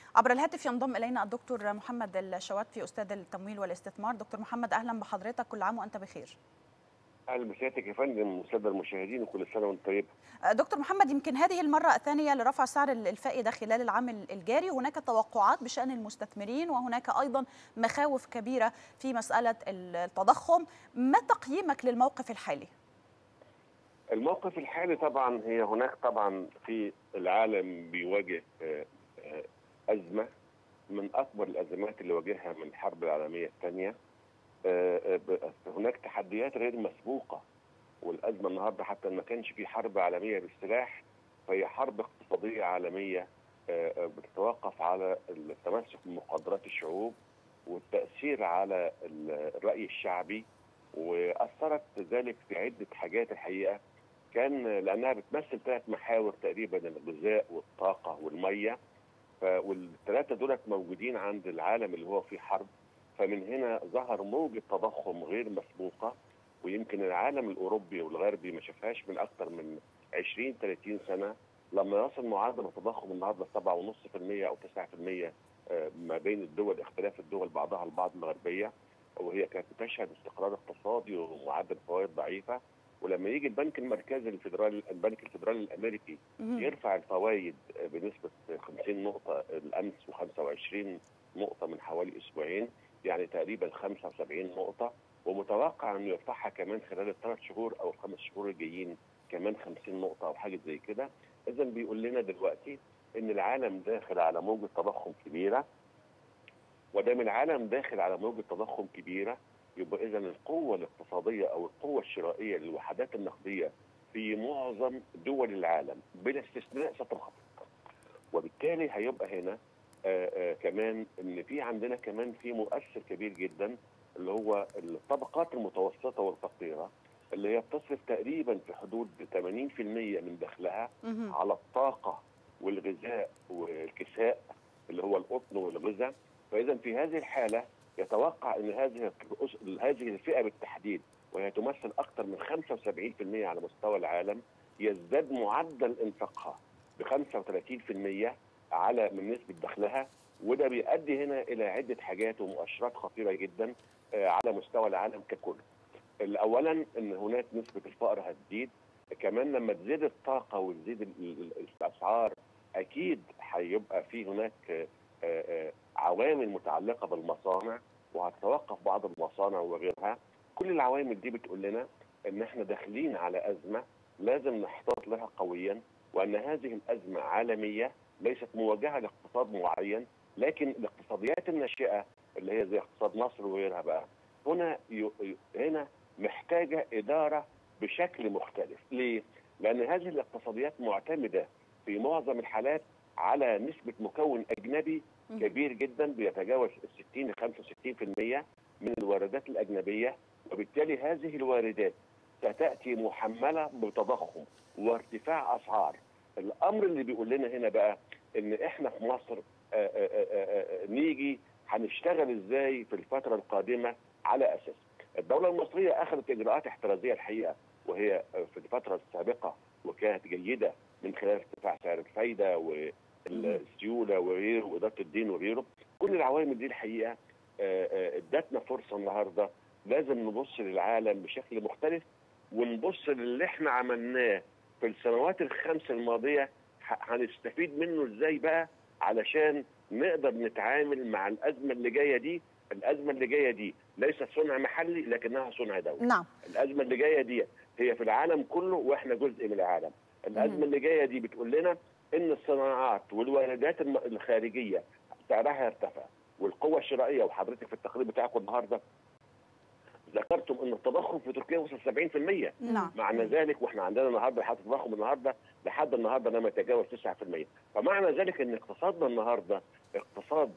عبر الهاتف ينضم الينا الدكتور محمد الشواتفي استاذ التمويل والاستثمار دكتور محمد اهلا بحضرتك كل عام وانت بخير اهلا بسيادتك يا فندم والساده المشاهدين وكل سنه وانت طيب دكتور محمد يمكن هذه المره الثانيه لرفع سعر الفائده خلال العام الجاري هناك توقعات بشان المستثمرين وهناك ايضا مخاوف كبيره في مساله التضخم ما تقييمك للموقف الحالي الموقف الحالي طبعا هي هناك طبعا في العالم بيواجه ازمه من اكبر الازمات اللي واجهها من الحرب العالميه الثانيه هناك تحديات غير مسبوقه والازمه النهارده حتى ما كانش في حرب عالميه بالسلاح فهي حرب اقتصاديه عالميه بتتوقف على التمسك بمقدرات الشعوب والتاثير على الراي الشعبي واثرت ذلك في عده حاجات الحقيقه كان لانها بتمثل ثلاث محاور تقريبا الغذاء والطاقه والميه والثلاثه دولت موجودين عند العالم اللي هو فيه حرب فمن هنا ظهر موجة تضخم غير مسبوقة ويمكن العالم الأوروبي والغربي ما شافهاش من أكثر من 20 30 سنة لما يصل معدل التضخم النهارده 7.5% أو 9% ما بين الدول اختلاف الدول بعضها البعض الغربية وهي كانت تشهد استقرار اقتصادي ومعدل فوائد ضعيفة ولما يجي البنك المركزي الفدرالي البنك الفدرالي الامريكي يرفع الفوائد بنسبه 50 نقطه الامس و25 نقطه من حوالي اسبوعين يعني تقريبا 75 نقطة ومتوقع انه يرفعها كمان خلال الثلاث شهور او الخمس شهور الجايين كمان 50 نقطة او حاجة زي كده اذا بيقول لنا دلوقتي ان العالم داخل على موجة تضخم كبيرة ودام العالم داخل على موجة تضخم كبيرة يبقى اذا القوة الاقتصادية او القوة الشرائية للوحدات النقدية في معظم دول العالم بلا استثناء ستنخفض وبالتالي هيبقى هنا آآ آآ كمان ان في عندنا كمان في مؤثر كبير جدا اللي هو الطبقات المتوسطه والفقيره اللي هي بتصرف تقريبا في حدود 80% من دخلها على الطاقه والغذاء والكساء اللي هو القطن والغذاء فاذا في هذه الحاله يتوقع ان هذه هذه الفئه بالتحديد وهي تمثل اكثر من 75% على مستوى العالم يزداد معدل انفاقها ب 35% على من نسبه دخلها وده بيؤدي هنا الى عده حاجات ومؤشرات خطيره جدا على مستوى العالم ككل. اولا ان هناك نسبه الفقر هتزيد كمان لما تزيد الطاقه وتزيد الاسعار اكيد هيبقى في هناك عوامل متعلقه بالمصانع وهتتوقف بعض المصانع وغيرها كل العوامل دي بتقول لنا ان احنا داخلين على ازمه لازم نحتاط لها قويا وان هذه الازمه عالميه ليست موجهه لاقتصاد معين لكن الاقتصاديات الناشئه اللي هي زي اقتصاد مصر وغيرها بقى هنا ي... هنا محتاجه اداره بشكل مختلف ليه؟ لان هذه الاقتصاديات معتمده في معظم الحالات على نسبه مكون اجنبي كبير جدا بيتجاوز 60 ل 65% من الواردات الاجنبيه وبالتالي هذه الواردات ستاتي محمله بتضخم وارتفاع اسعار الامر اللي بيقول لنا هنا بقى ان احنا في مصر آآ آآ نيجي هنشتغل ازاي في الفتره القادمه على اساس الدوله المصريه اخذت اجراءات احترازيه الحقيقه وهي في الفتره السابقه وكانت جيده من خلال ارتفاع سعر الفايده والسيوله وغيره واداره الدين وغيره كل العوامل دي الحقيقه ادتنا فرصه النهارده لازم نبص للعالم بشكل مختلف ونبص للي احنا عملناه في السنوات الخمس الماضيه هنستفيد منه ازاي بقى علشان نقدر نتعامل مع الازمه اللي جايه دي الازمه اللي جايه دي ليست صنع محلي لكنها صنع دولي نعم الازمه اللي جايه دي هي في العالم كله واحنا جزء من العالم الازمه اللي جايه دي بتقول لنا ان الصناعات والواردات الخارجيه سعرها يرتفع والقوه الشرائيه وحضرتك في التقرير بتاعكم النهارده ذكرتم ان التضخم في تركيا وصل 70% نعم معنى ذلك واحنا عندنا النهارده حتى التضخم النهارده لحد النهارده لم يتجاوز 9% فمعنى ذلك ان اقتصادنا النهارده اقتصاد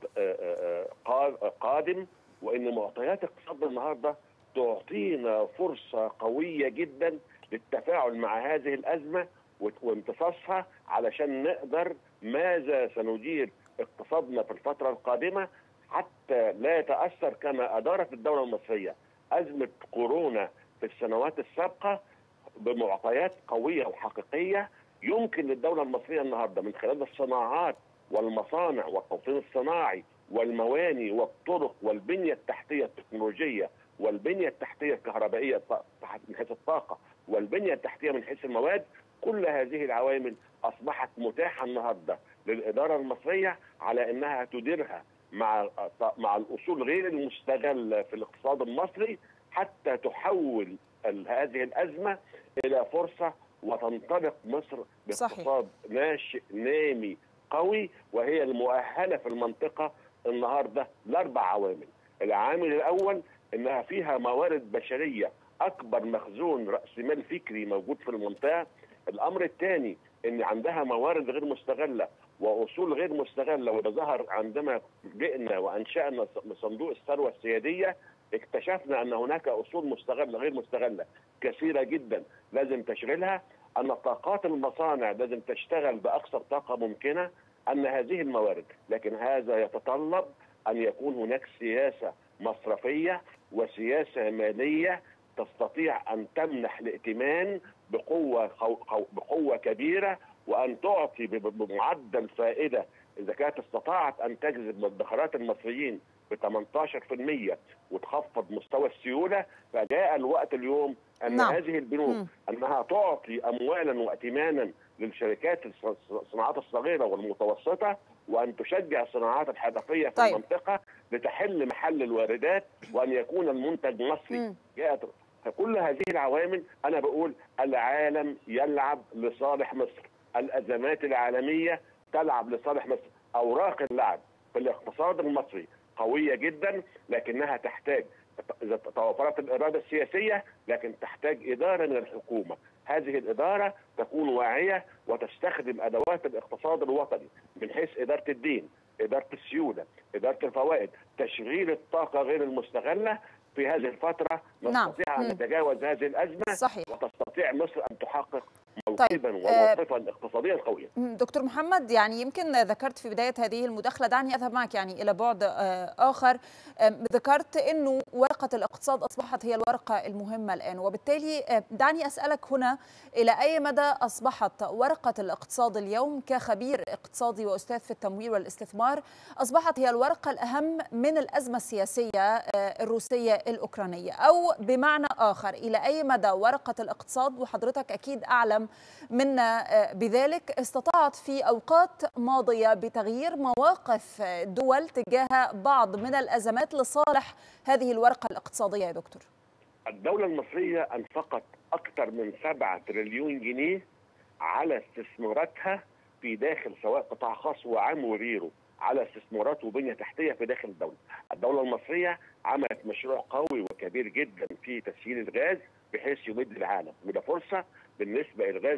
قادم وان معطيات اقتصادنا النهارده تعطينا فرصه قويه جدا للتفاعل مع هذه الازمه وامتصاصها علشان نقدر ماذا سندير اقتصادنا في الفتره القادمه حتى لا يتاثر كما ادارت الدوله المصريه ازمه كورونا في السنوات السابقه بمعطيات قويه وحقيقيه يمكن للدوله المصريه النهارده من خلال الصناعات والمصانع والتوطين الصناعي والمواني والطرق والبنيه التحتيه التكنولوجيه والبنيه التحتيه الكهربائيه من حيث الطاقه والبنيه التحتيه من حيث المواد كل هذه العوامل اصبحت متاحه النهارده للاداره المصريه على انها تديرها مع مع الاصول غير المستغله في الاقتصاد المصري حتى تحول هذه الازمه الى فرصه وتنطلق مصر باقتصاد ناشئ نامي قوي وهي المؤهله في المنطقه النهارده لاربع عوامل. العامل الاول انها فيها موارد بشريه اكبر مخزون راس مال فكري موجود في المنطقه. الامر الثاني ان عندها موارد غير مستغله واصول غير مستغله وده ظهر عندما جئنا وانشانا صندوق الثروه السياديه اكتشفنا ان هناك اصول مستغله غير مستغله كثيره جدا لازم تشغيلها ان طاقات المصانع لازم تشتغل باقصى طاقه ممكنه ان هذه الموارد لكن هذا يتطلب ان يكون هناك سياسه مصرفيه وسياسه ماليه تستطيع ان تمنح الائتمان بقوه بقوه كبيره وان تعطي بمعدل فائده اذا كانت استطاعت ان تجذب مدخرات المصريين ب 18% وتخفض مستوى السيوله فجاء الوقت اليوم ان نعم. هذه البنوك م. انها تعطي اموالا وائتمانا للشركات الصناعات الصغيره والمتوسطه وان تشجع الصناعات الحرفيه في طيب. المنطقه لتحل محل الواردات وان يكون المنتج مصري جاءت فكل هذه العوامل انا بقول العالم يلعب لصالح مصر الازمات العالميه تلعب لصالح مصر اوراق اللعب في الاقتصاد المصري قويه جدا لكنها تحتاج اذا توفرت الاراده السياسيه لكن تحتاج اداره من الحكومه هذه الاداره تكون واعيه وتستخدم ادوات الاقتصاد الوطني من حيث اداره الدين اداره السيوله اداره الفوائد تشغيل الطاقه غير المستغله في هذه الفتره نستطيع نعم. ان نتجاوز هذه الازمه صحيح. وتستطيع مصر ان تحقق موكبا طيب. وموقفا اقتصاديا قويا. دكتور محمد يعني يمكن ذكرت في بدايه هذه المداخله دعني اذهب معك يعني الى بعد اخر ذكرت انه ورقه الاقتصاد اصبحت هي الورقه المهمه الان وبالتالي دعني اسالك هنا الى اي مدى اصبحت ورقه الاقتصاد اليوم كخبير اقتصادي واستاذ في التمويل والاستثمار اصبحت هي الورقه الاهم من الازمه السياسيه الروسيه الاوكرانيه او بمعنى اخر الى اي مدى ورقه الاقتصاد وحضرتك اكيد اعلم منا بذلك استطاعت في اوقات ماضيه بتغيير مواقف دول تجاه بعض من الازمات لصالح هذه الورقه الاقتصاديه يا دكتور. الدوله المصريه انفقت اكثر من 7 تريليون جنيه على استثماراتها في داخل سواء قطاع خاص وعام وغيره على استثمارات وبنيه تحتيه في داخل الدوله. الدوله المصريه عملت مشروع قوي وكبير جدا في تسييل الغاز بحيث يمد العالم وده فرصه بالنسبه للغاز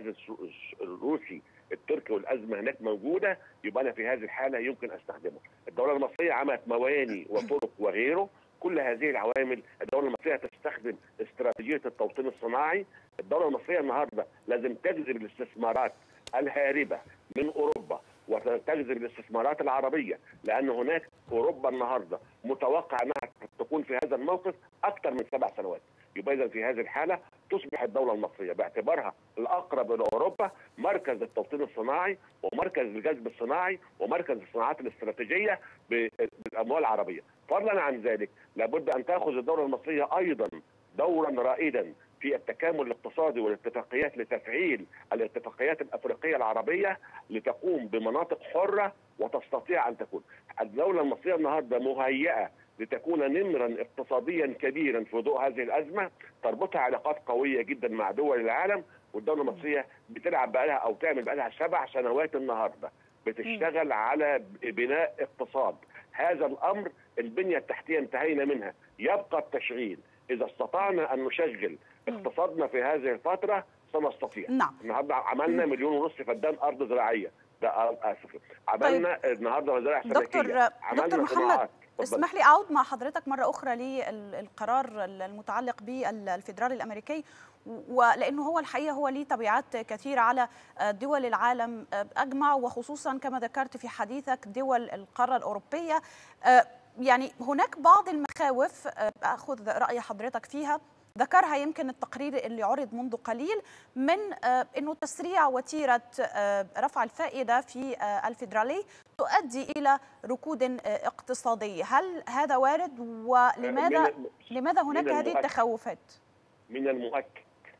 الروسي التركي والازمه هناك موجوده يبقى انا في هذه الحاله يمكن استخدمه. الدوله المصريه عملت مواني وطرق وغيره كل هذه العوامل الدوله المصريه تستخدم استراتيجيه التوطين الصناعي الدوله المصريه النهارده لازم تجذب الاستثمارات الهاربه من اوروبا وتجذب الاستثمارات العربيه لان هناك اوروبا النهارده متوقع انها تكون في هذا الموقف اكثر من سبع سنوات يبقى اذا في هذه الحاله تصبح الدوله المصريه باعتبارها الاقرب الى اوروبا مركز التوطين الصناعي ومركز الجذب الصناعي ومركز الصناعات الاستراتيجيه بالاموال العربيه فضلا عن ذلك لابد ان تاخذ الدوله المصريه ايضا دورا رائدا في التكامل الاقتصادي والاتفاقيات لتفعيل الاتفاقيات الافريقيه العربيه لتقوم بمناطق حره وتستطيع ان تكون الدوله المصريه النهارده مهيئه لتكون نمرا اقتصاديا كبيرا في ضوء هذه الازمه تربطها علاقات قويه جدا مع دول العالم والدوله المصريه بتلعب بقى لها او تعمل بقى لها سبع سنوات النهارده بتشتغل على بناء اقتصاد هذا الامر البنيه التحتيه انتهينا منها يبقى التشغيل اذا استطعنا ان نشغل اقتصادنا في هذه الفتره سنستطيع نعم النهارده عملنا مليون ونص فدان ارض زراعيه ده اسف عملنا طيب. النهارده مزارع سمكيه دكتور دكتور محمد اسمح لي اعود مع حضرتك مره اخرى للقرار المتعلق بالفدرالي الامريكي ولانه هو الحقيقه هو ليه تبعات كثيره على دول العالم اجمع وخصوصا كما ذكرت في حديثك دول القاره الاوروبيه يعني هناك بعض المخاوف اخذ راي حضرتك فيها ذكرها يمكن التقرير اللي عرض منذ قليل من أنه تسريع وتيرة رفع الفائدة في الفيدرالي تؤدي إلى ركود اقتصادي هل هذا وارد ولماذا لماذا هناك هذه التخوفات؟ من المؤكد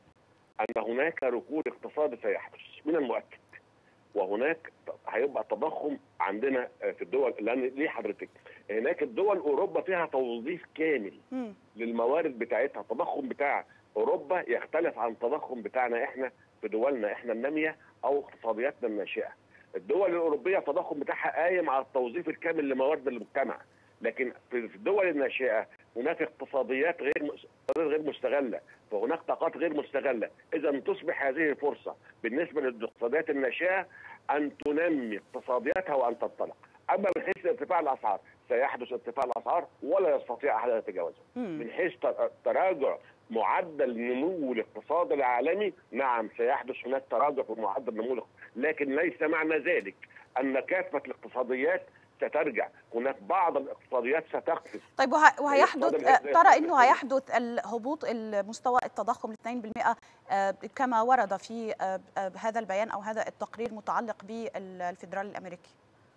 أن هناك ركود اقتصادي سيحدث من المؤكد وهناك هيبقى تضخم عندنا في الدول لان ليه حضرتك؟ هناك الدول اوروبا فيها توظيف كامل م. للموارد بتاعتها، التضخم بتاع اوروبا يختلف عن التضخم بتاعنا احنا في دولنا احنا الناميه او اقتصادياتنا الناشئه. الدول الاوروبيه التضخم بتاعها قايم على التوظيف الكامل لموارد المجتمع، لكن في الدول الناشئه هناك اقتصاديات غير غير مستغله وهناك طاقات غير مستغله اذا تصبح هذه الفرصه بالنسبه للاقتصاديات الناشئه ان تنمي اقتصادياتها وان تنطلق اما من حيث ارتفاع الاسعار سيحدث ارتفاع الاسعار ولا يستطيع احد ان يتجاوزه من حيث تراجع معدل نمو الاقتصاد العالمي نعم سيحدث هناك تراجع في معدل نمو لكن ليس معنى ذلك ان كافه الاقتصاديات سترجع هناك بعض الاقتصاديات ستقفز طيب وهيحدث ترى انه هيحدث الهبوط المستوى التضخم ل 2% كما ورد في هذا البيان او هذا التقرير متعلق بالفدرالي الامريكي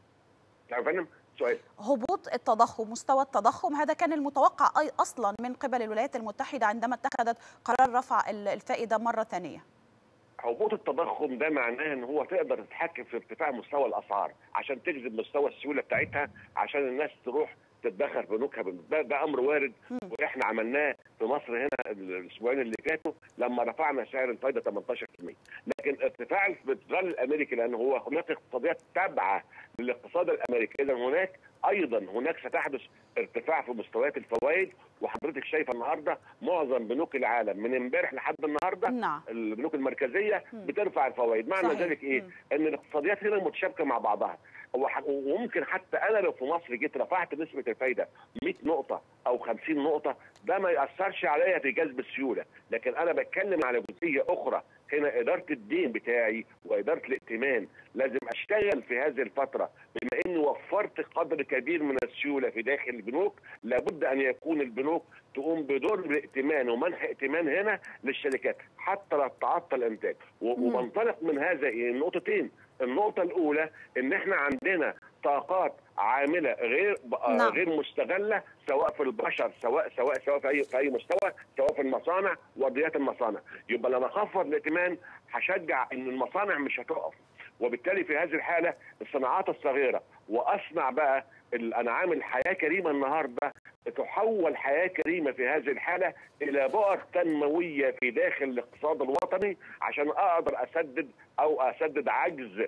فندم سؤال هبوط التضخم مستوى التضخم هذا كان المتوقع أي اصلا من قبل الولايات المتحده عندما اتخذت قرار رفع الفائده مره ثانيه هبوط التضخم ده معناه ان هو تقدر تتحكم في ارتفاع مستوى الاسعار عشان تجذب مستوى السيوله بتاعتها عشان الناس تروح تتدخل في بنوكها ده, ده امر وارد واحنا عملناه في مصر هنا الاسبوعين اللي فاتوا لما رفعنا سعر الفائده 18% لكن ارتفاع الفدرال الامريكي لان هو هناك اقتصاديات تابعه للاقتصاد الامريكي اذا هناك ايضا هناك ستحدث ارتفاع في مستويات الفوائد وحضرتك شايفه النهارده معظم بنوك العالم من امبارح لحد النهارده نعم. البنوك المركزيه بترفع الفوائد معنى صحيح. ذلك ايه؟ ان الاقتصاديات هنا متشابكه مع بعضها وممكن حتى انا لو في مصر جيت رفعت نسبه الفايده 100 نقطه او 50 نقطه ده ما ياثرش عليا في جذب السيوله لكن انا بتكلم على جزئيه اخرى هنا اداره الدين بتاعي واداره الائتمان لازم اشتغل في هذه الفتره بما اني وفرت قدر كبير من السيوله في داخل البنوك لابد ان يكون البنوك تقوم بدور الائتمان ومنح ائتمان هنا للشركات حتى لا تتعطل الانتاج وبنطلق من هذا ايه النقطتين النقطه الاولى ان احنا عندنا طاقات عامله غير نعم. غير مستغله سواء في البشر سواء سواء سواء في اي في اي مستوى سواء في المصانع وارضيات المصانع يبقى لما اخفض الائتمان هشجع ان المصانع مش هتقف وبالتالي في هذه الحاله الصناعات الصغيره واصنع بقى الانعام الحياه كريمه النهارده تحول حياه كريمه في هذه الحاله الى بؤر تنمويه في داخل الاقتصاد الوطني عشان اقدر اسدد او اسدد عجز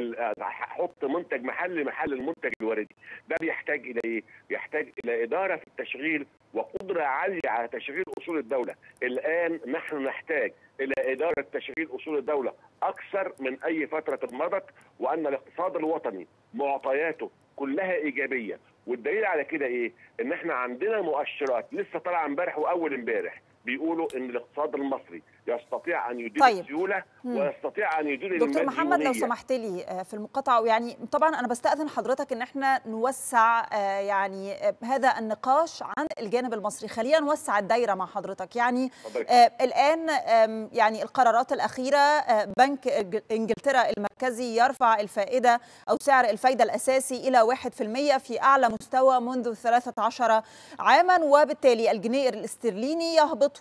احط منتج محلي محل المنتج الوردي ده بيحتاج الى ايه؟ بيحتاج الى اداره في التشغيل وقدره عاليه على تشغيل اصول الدوله الان نحن نحتاج الى اداره تشغيل اصول الدوله اكثر من اي فتره مضت وان الاقتصاد الوطني معطياته كلها ايجابيه والدليل على كده ايه؟ ان احنا عندنا مؤشرات لسه طالعه امبارح واول امبارح بيقولوا ان الاقتصاد المصري يستطيع ان يدير طيب. السيوله ويستطيع ان يدير دكتور محمد لو سمحت لي في المقاطعه يعني طبعا انا بستاذن حضرتك ان احنا نوسع يعني هذا النقاش عن الجانب المصري خلينا نوسع الدايره مع حضرتك يعني آه الان آه يعني القرارات الاخيره آه بنك انجلترا المركزي يرفع الفائده او سعر الفائده الاساسي الى 1% في اعلى مستوى منذ 13 عاما وبالتالي الجنيه الاسترليني يهبط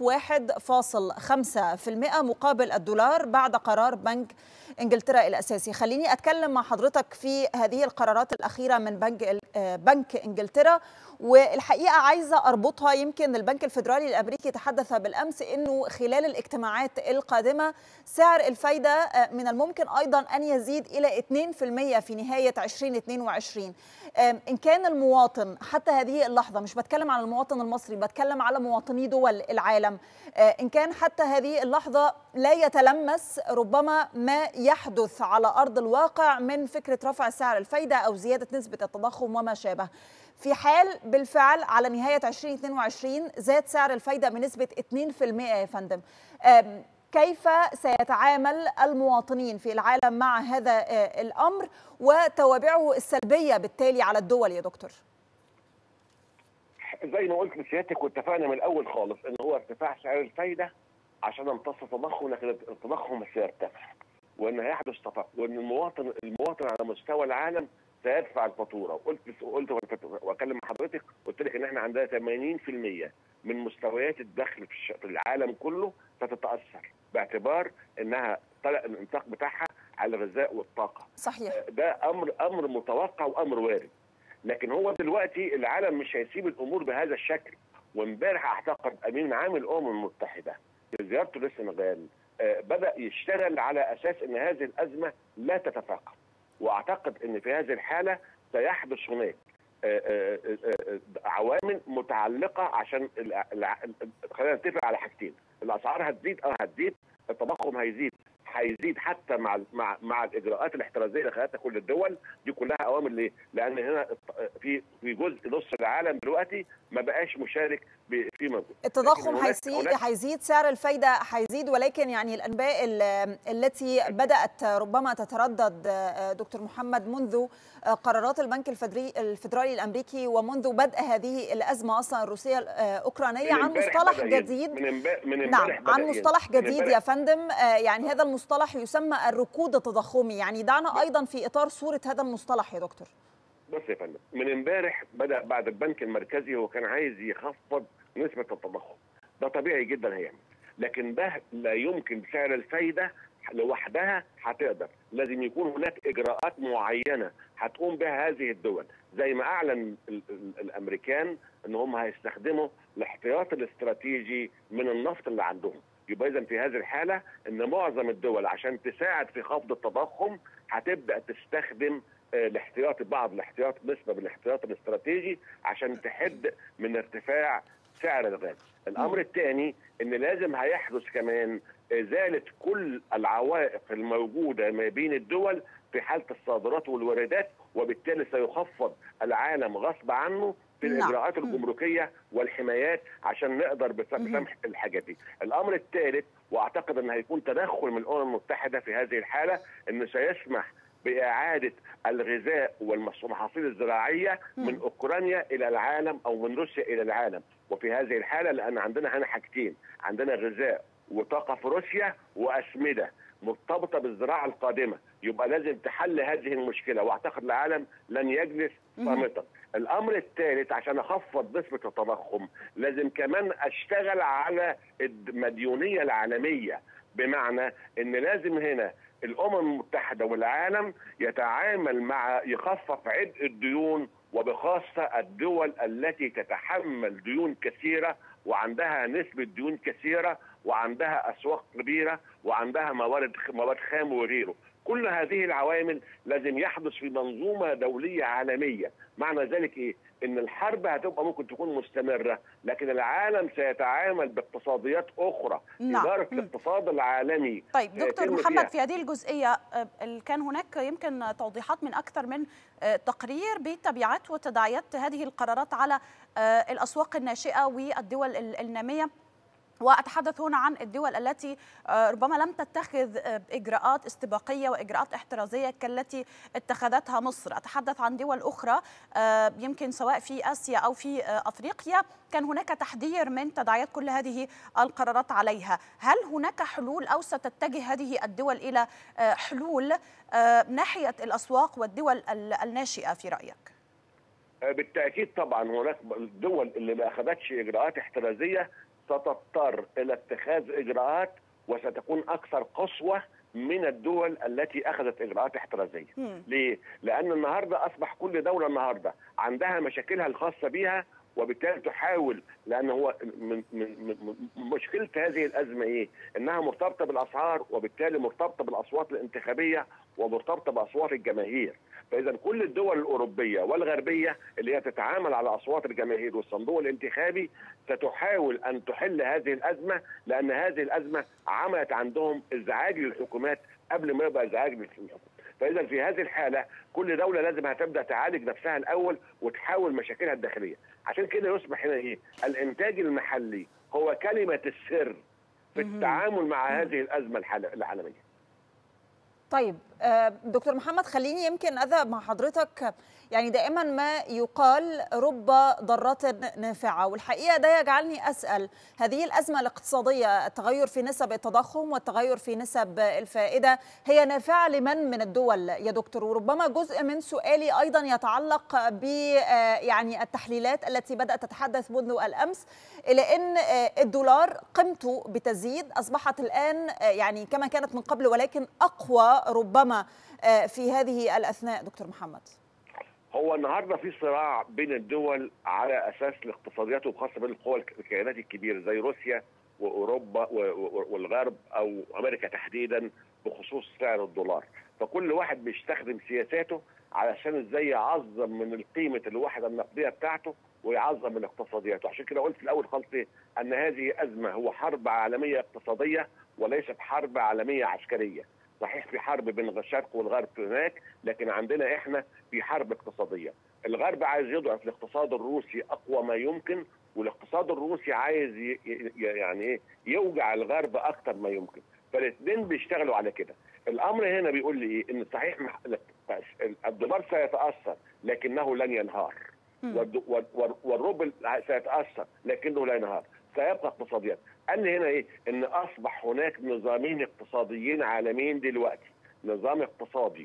1.5 في المئة مقابل الدولار بعد قرار بنك انجلترا الاساسي خليني اتكلم مع حضرتك في هذه القرارات الاخيره من بنك بنك انجلترا والحقيقه عايزه اربطها يمكن البنك الفيدرالي الامريكي تحدث بالامس انه خلال الاجتماعات القادمه سعر الفايده من الممكن ايضا ان يزيد الى 2% في نهايه 2022 ان كان المواطن حتى هذه اللحظه مش بتكلم عن المواطن المصري بتكلم على مواطني دول العالم ان كان حتى هذه اللحظه لا يتلمس ربما ما يحدث على ارض الواقع من فكره رفع سعر الفايده او زياده نسبه التضخم وما شابه في حال بالفعل على نهايه 2022 زاد سعر الفايده بنسبه 2% يا فندم كيف سيتعامل المواطنين في العالم مع هذا الامر وتوابعه السلبيه بالتالي على الدول يا دكتور بالظبط زي ما قلت لسيادتك واتفقنا من الاول خالص ان هو ارتفاع سعر الفايده عشان امتص التضخم لكن التضخم مش هيرتفع وان هيحدث تفاقم وان المواطن المواطن على مستوى العالم سيدفع الفاتوره وقلت قلت واكلم حضرتك قلت لك ان احنا عندنا 80% من مستويات الدخل في العالم كله ستتاثر باعتبار انها طلع الانفاق بتاعها على الغذاء والطاقه صحيح ده امر امر متوقع وامر وارد لكن هو دلوقتي العالم مش هيسيب الامور بهذا الشكل وامبارح اعتقد امين عام الامم المتحده في زيارته للسنغال بدا يشتغل على اساس ان هذه الازمه لا تتفاقم واعتقد ان في هذه الحاله سيحدث هناك عوامل متعلقه عشان خلينا نتفق على حاجتين الاسعار هتزيد اه هتزيد التضخم هيزيد هيزيد حتى مع مع مع الاجراءات الاحترازيه اللي خدتها كل الدول دي كلها اوامر ليه؟ لان هنا في في جزء نص العالم دلوقتي ما بقاش مشارك في موجود التضخم هيزيد هيزيد سعر الفايده هيزيد ولكن يعني الانباء التي بدات ربما تتردد دكتور محمد منذ قرارات البنك الفدرالي الامريكي ومنذ بدء هذه الازمه اصلا الروسيه الاوكرانيه عن مصطلح جديد من من نعم عن مصطلح جديد يا فندم يعني هذا المصطلح يسمى الركود التضخمي يعني دعنا ايضا في اطار صوره هذا المصطلح يا دكتور بص يا فندم من امبارح بدا بعد البنك المركزي هو كان عايز يخفض نسبه التضخم ده طبيعي جدا هيعمل لكن ده لا يمكن سعر الفايده لوحدها هتقدر لازم يكون هناك اجراءات معينه هتقوم بها هذه الدول زي ما اعلن ال ال الامريكان ان هم هيستخدموا الاحتياط الاستراتيجي من النفط اللي عندهم يبقى اذا في هذه الحاله ان معظم الدول عشان تساعد في خفض التضخم هتبدا تستخدم الاحتياط بعض الاحتياط نسبه من الاحتياط الاستراتيجي عشان تحد من ارتفاع سعر الغاز. الامر الثاني ان لازم هيحدث كمان ازاله كل العوائق الموجوده ما بين الدول في حاله الصادرات والواردات وبالتالي سيخفض العالم غصب عنه في الاجراءات الجمركيه والحمايات عشان نقدر بسمح الحاجات دي. الامر الثالث واعتقد ان هيكون تدخل من الامم المتحده في هذه الحاله انه سيسمح باعاده الغذاء والمحاصيل الزراعيه من اوكرانيا الى العالم او من روسيا الى العالم وفي هذه الحاله لان عندنا هنا حاجتين عندنا غذاء وطاقه في روسيا واسمده مرتبطه بالزراعه القادمه يبقى لازم تحل هذه المشكله واعتقد العالم لن يجلس صامتا الامر الثالث عشان اخفض نسبه التضخم لازم كمان اشتغل على المديونيه العالميه بمعنى ان لازم هنا الامم المتحده والعالم يتعامل مع يخفف عبء الديون وبخاصه الدول التي تتحمل ديون كثيره وعندها نسبه ديون كثيره وعندها اسواق كبيره وعندها موارد مواد خام وغيره كل هذه العوامل لازم يحدث في منظومه دوليه عالميه معنى ذلك ايه ان الحرب هتبقى ممكن تكون مستمره لكن العالم سيتعامل باقتصاديات اخرى نعم. اداره الاقتصاد العالمي طيب دكتور محمد في هذه الجزئيه كان هناك يمكن توضيحات من اكثر من تقرير بتبعات وتداعيات هذه القرارات على الاسواق الناشئه والدول الناميه واتحدث هنا عن الدول التي ربما لم تتخذ اجراءات استباقيه واجراءات احترازيه كالتي اتخذتها مصر، اتحدث عن دول اخرى يمكن سواء في اسيا او في افريقيا كان هناك تحذير من تداعيات كل هذه القرارات عليها، هل هناك حلول او ستتجه هذه الدول الى حلول ناحيه الاسواق والدول الناشئه في رايك؟ بالتاكيد طبعا هناك الدول اللي ما اخذتش اجراءات احترازيه ستضطر الى اتخاذ اجراءات وستكون اكثر قسوه من الدول التي اخذت اجراءات احترازيه. مم. ليه؟ لان النهارده اصبح كل دوله النهارده عندها مشاكلها الخاصه بها وبالتالي تحاول لان هو من من من مشكله هذه الازمه ايه؟ انها مرتبطه بالاسعار وبالتالي مرتبطه بالاصوات الانتخابيه ومرتبطه باصوات الجماهير. فاذا كل الدول الاوروبيه والغربيه اللي هي تتعامل على اصوات الجماهير والصندوق الانتخابي ستحاول ان تحل هذه الازمه لان هذه الازمه عملت عندهم ازعاج للحكومات قبل ما يبقى ازعاج للحكومات. فاذا في هذه الحاله كل دوله لازم هتبدا تعالج نفسها الاول وتحاول مشاكلها الداخليه عشان كده يصبح هنا ايه الانتاج المحلي هو كلمه السر في التعامل مع هذه الازمه العالميه طيب دكتور محمد خليني يمكن اذهب مع حضرتك يعني دائما ما يقال رب ضارة نافعة والحقيقة ده يجعلني أسأل هذه الأزمة الاقتصادية التغير في نسب التضخم والتغير في نسب الفائدة هي نافعة لمن من الدول يا دكتور وربما جزء من سؤالي أيضا يتعلق ب يعني التحليلات التي بدأت تتحدث منذ الأمس إلى أن الدولار قيمته بتزيد أصبحت الآن يعني كما كانت من قبل ولكن أقوى ربما في هذه الأثناء دكتور محمد هو النهارده في صراع بين الدول على اساس الاقتصاديات وخاصه بين القوى الكيانات الكبيره زي روسيا واوروبا والغرب او امريكا تحديدا بخصوص سعر الدولار فكل واحد بيستخدم سياساته علشان ازاي يعظم من قيمه الوحده النقديه بتاعته ويعظم من اقتصادياته عشان كده قلت في الاول خالص ان هذه ازمه هو حرب عالميه اقتصاديه وليست حرب عالميه عسكريه صحيح في حرب بين الشرق والغرب هناك لكن عندنا احنا في حرب اقتصاديه الغرب عايز يضعف الاقتصاد الروسي اقوى ما يمكن والاقتصاد الروسي عايز ي... يعني ايه يوجع الغرب اكتر ما يمكن فالاثنين بيشتغلوا على كده الامر هنا بيقول لي ايه ان صحيح الدولار سيتاثر لكنه لن ينهار والروبل سيتاثر لكنه لا ينهار سيبقى اقتصاديات قال لي هنا ايه ان اصبح هناك نظامين اقتصاديين عالميين دلوقتي نظام اقتصادي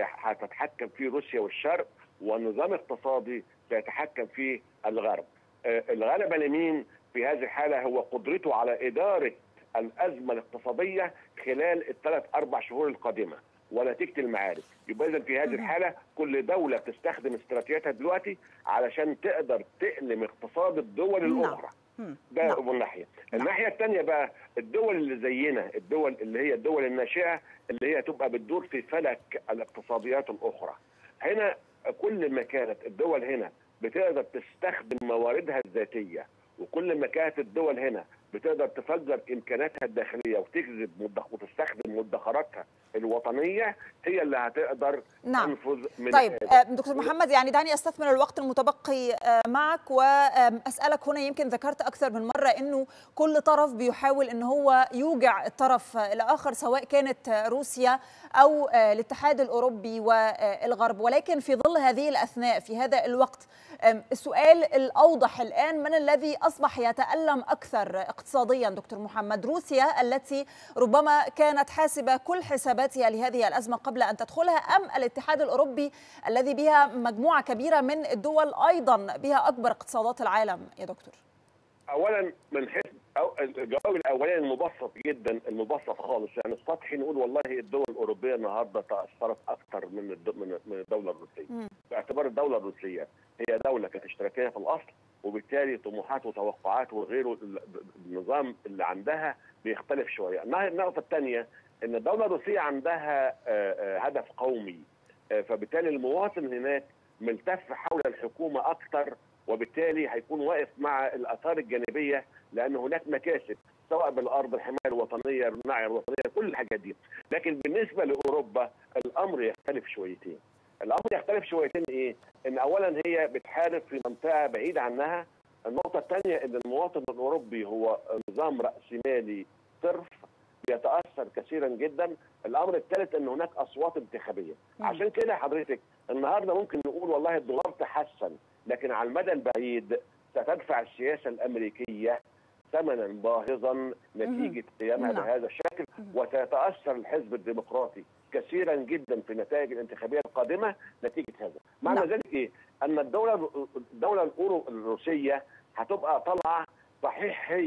هتتحكم فيه روسيا والشرق ونظام اقتصادي سيتحكم فيه الغرب آه الغلبة لمين في هذه الحالة هو قدرته على إدارة الأزمة الاقتصادية خلال الثلاث أربع شهور القادمة ونتيجة المعارك يبقى إذا في هذه الحالة كل دولة بتستخدم استراتيجيتها دلوقتي علشان تقدر تألم اقتصاد الدول الأخرى ده من ناحيه الناحيه الثانيه بقى الدول اللي زينا الدول اللي هي الدول الناشئه اللي هي تبقى بتدور في فلك الاقتصاديات الاخرى هنا كل ما كانت الدول هنا بتقدر تستخدم مواردها الذاتيه وكل ما كانت الدول هنا بتقدر تفجر امكاناتها الداخليه وتجذب مدخ... وتستخدم مدخراتها الوطنيه هي اللي هتقدر نعم. تنفذ من طيب دكتور محمد يعني دعني استثمر الوقت المتبقي معك واسالك هنا يمكن ذكرت اكثر من مره انه كل طرف بيحاول ان هو يوجع الطرف الاخر سواء كانت روسيا او الاتحاد الاوروبي والغرب ولكن في ظل هذه الاثناء في هذا الوقت السؤال الاوضح الان من الذي اصبح يتالم اكثر اقتصاديا دكتور محمد روسيا التي ربما كانت حاسبه كل حساباتها لهذه الازمه قبل ان تدخلها ام الاتحاد الاوروبي الذي بها مجموعه كبيره من الدول ايضا بها اكبر اقتصادات العالم يا دكتور اولا من حيث أو الجواب الاولاني المبسط جدا المبسط خالص يعني السطحي نقول والله الدول الاوروبيه النهارده تاثرت اكثر من من الدوله الروسيه باعتبار الدوله الروسيه هي دوله كانت اشتراكيه في الاصل وبالتالي طموحات وتوقعات وغيره النظام اللي عندها بيختلف شويه النقطه الثانيه ان الدوله الروسيه عندها هدف قومي فبالتالي المواطن هناك ملتف حول الحكومه اكثر وبالتالي هيكون واقف مع الاثار الجانبيه لان هناك مكاسب سواء بالارض الحمايه الوطنيه الرعايه الوطنيه كل الحاجات دي لكن بالنسبه لاوروبا الامر يختلف شويتين الامر يختلف شويتين ايه ان اولا هي بتحارب في منطقه بعيده عنها النقطه الثانيه ان المواطن الاوروبي هو نظام راسمالي صرف بيتاثر كثيرا جدا الامر الثالث ان هناك اصوات انتخابيه م. عشان كده حضرتك النهارده ممكن نقول والله الدولار تحسن لكن على المدى البعيد ستدفع السياسه الامريكيه ثمنا باهظا نتيجه قيامها بهذا الشكل وسيتاثر الحزب الديمقراطي كثيرا جدا في النتائج الانتخابيه القادمه نتيجه هذا معنى ذلك ايه ان الدوله الدوله الأورو الروسيه هتبقى طالعه صحيح هي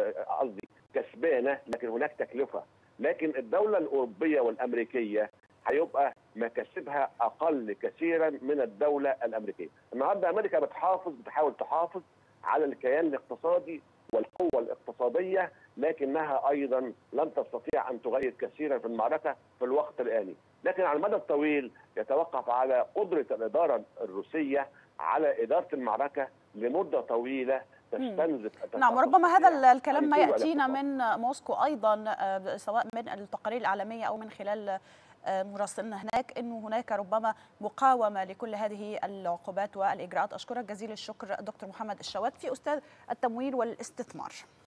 قصدي كسبانه لكن هناك تكلفه لكن الدوله الاوروبيه والامريكيه هيبقى مكاسبها اقل كثيرا من الدوله الامريكيه. النهارده امريكا بتحافظ بتحاول تحافظ على الكيان الاقتصادي والقوه الاقتصاديه لكنها ايضا لن تستطيع ان تغير كثيرا في المعركه في الوقت الاني، لكن على المدى الطويل يتوقف على قدره الاداره الروسيه على اداره المعركه لمده طويله تستنزف نعم وربما هذا الكلام ما ياتينا من موسكو ايضا سواء من التقارير الاعلاميه او من خلال مراسلنا هناك انه هناك ربما مقاومه لكل هذه العقوبات والاجراءات اشكرك جزيل الشكر دكتور محمد الشواتفي استاذ التمويل والاستثمار